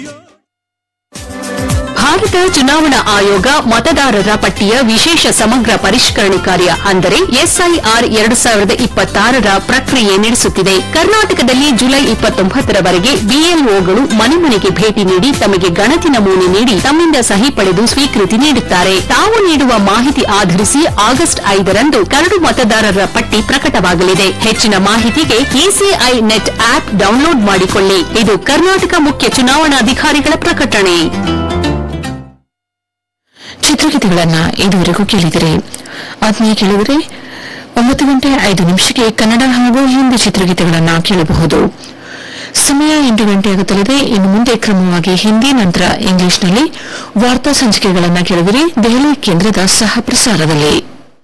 ಭಾರತ ಚುನಾವಣಾ ಆಯೋಗ ಮತದಾರರ ಪಟ್ಟಿಯ ವಿಶೇಷ ಸಮಗ್ರ ಪರಿಷ್ಕರಣೆ ಕಾರ್ಯ ಅಂದರೆ ಎಸ್ಐಆರ್ ಎರಡು ಸಾವಿರದ ಇಪ್ಪತ್ತಾರರ ಪ್ರಕ್ರಿಯೆ ನಡೆಸುತ್ತಿದೆ ಕರ್ನಾಟಕದಲ್ಲಿ ಜುಲೈ ಇಪ್ಪತ್ತೊಂಬತ್ತರವರೆಗೆ ಬಿಎಲ್ಒಗಳು ಮನೆ ಮನೆಗೆ ಭೇಟಿ ನೀಡಿ ತಮಗೆ ಗಣತಿ ನಮೂನೆ ನೀಡಿ ತಮ್ಮಿಂದ ಸಹಿ ಪಡೆದು ಸ್ವೀಕೃತಿ ನೀಡುತ್ತಾರೆ ತಾವು ನೀಡುವ ಮಾಹಿತಿ ಆಧರಿಸಿ ಆಗಸ್ಟ್ ಐದರಂದು ಕರಡು ಮತದಾರರ ಪಟ್ಟಿ ಪ್ರಕಟವಾಗಲಿದೆ ಹೆಚ್ಚಿನ ಮಾಹಿತಿಗೆ ಇಸಿಐ ನೆಟ್ ಆಪ್ ಡೌನ್ಲೋಡ್ ಮಾಡಿಕೊಳ್ಳಿ ಇದು ಕರ್ನಾಟಕ ಮುಖ್ಯ ಚುನಾವಣಾಧಿಕಾರಿಗಳ ಪ್ರಕಟಣೆ ಚಿತ್ರಗೀತೆಗಳನ್ನ ಇದುವರೆಗೂ ಕೇಳಿದರೆ ಆತ್ಮೀಯ ಕೇಳಿದರೆ ಒಂಬತ್ತು ಗಂಟೆ ಐದು ನಿಮಿಷಕ್ಕೆ ಕನ್ನಡ ಹಾಗೂ ಹಿಂದಿ ಚಿತ್ರಗೀತೆಗಳನ್ನ ಕೇಳಬಹುದು ಸಮಯ ಎಂಟು ಗಂಟೆಯಾಗುತ್ತಲಿದೆ ಇನ್ನು ಮುಂದೆ ಕ್ರಮವಾಗಿ ಹಿಂದಿ ನಂತರ ಇಂಗ್ಲಿಷ್ನಲ್ಲಿ ವಾರ್ತಾ ಸಂಚಿಕೆಗಳನ್ನ ಕೇಳಿದರೆ ದೆಹಲಿ ಕೇಂದ್ರದ ಸಹ ಪ್ರಸಾರದಲ್ಲಿ